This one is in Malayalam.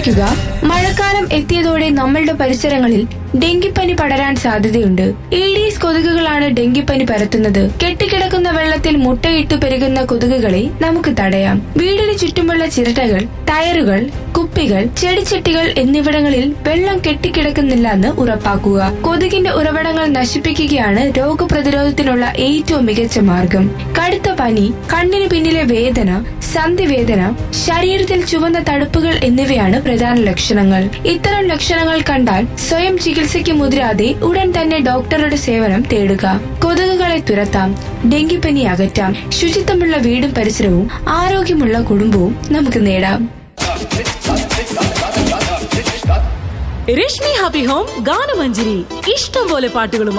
ശ്രദ്ധിക്കുക മഴക്കാലം എത്തിയതോടെ നമ്മളുടെ പരിസരങ്ങളിൽ ഡെങ്കിപ്പനി പടരാൻ സാധ്യതയുണ്ട് ഈഡീസ് കൊതുകുകളാണ് ഡെങ്കിപ്പനി പരത്തുന്നത് കെട്ടിക്കിടക്കുന്ന വെള്ളത്തിൽ മുട്ടയിട്ട് പെരുകുന്ന കൊതുകുകളെ നമുക്ക് തടയാം വീടിന് ചുറ്റുമുള്ള ചിരട്ടകൾ ടയറുകൾ കുപ്പികൾ ചെടിച്ചട്ടികൾ എന്നിവിടങ്ങളിൽ വെള്ളം കെട്ടിക്കിടക്കുന്നില്ല എന്ന് ഉറപ്പാക്കുക കൊതുകിന്റെ ഉറവിടങ്ങൾ നശിപ്പിക്കുകയാണ് രോഗപ്രതിരോധത്തിനുള്ള ഏറ്റവും മികച്ച മാർഗം കടുത്ത പനി കണ്ണിന് പിന്നിലെ വേദന സന്ധിവേദന ശരീരത്തിൽ ചുവന്ന തടുപ്പുകൾ എന്നിവയാണ് പ്രധാന ലക്ഷണങ്ങൾ ഇത്തരം ലക്ഷണങ്ങൾ കണ്ടാൽ സ്വയം ചികിത്സയ്ക്ക് മുതിരാതെ ഉടൻ തന്നെ ഡോക്ടറുടെ സേവനം തേടുക കൊതുകുകളെ തുരത്താം ഡെങ്കിപ്പനി അകറ്റാം ശുചിത്വമുള്ള വീടും പരിസരവും ആരോഗ്യമുള്ള കുടുംബവും നമുക്ക് നേടാം രശ്മി ഹാപ്പി ഹോം ഗാനമഞ്ജരി ഇഷ്ടം പോലെ പാട്ടുകളും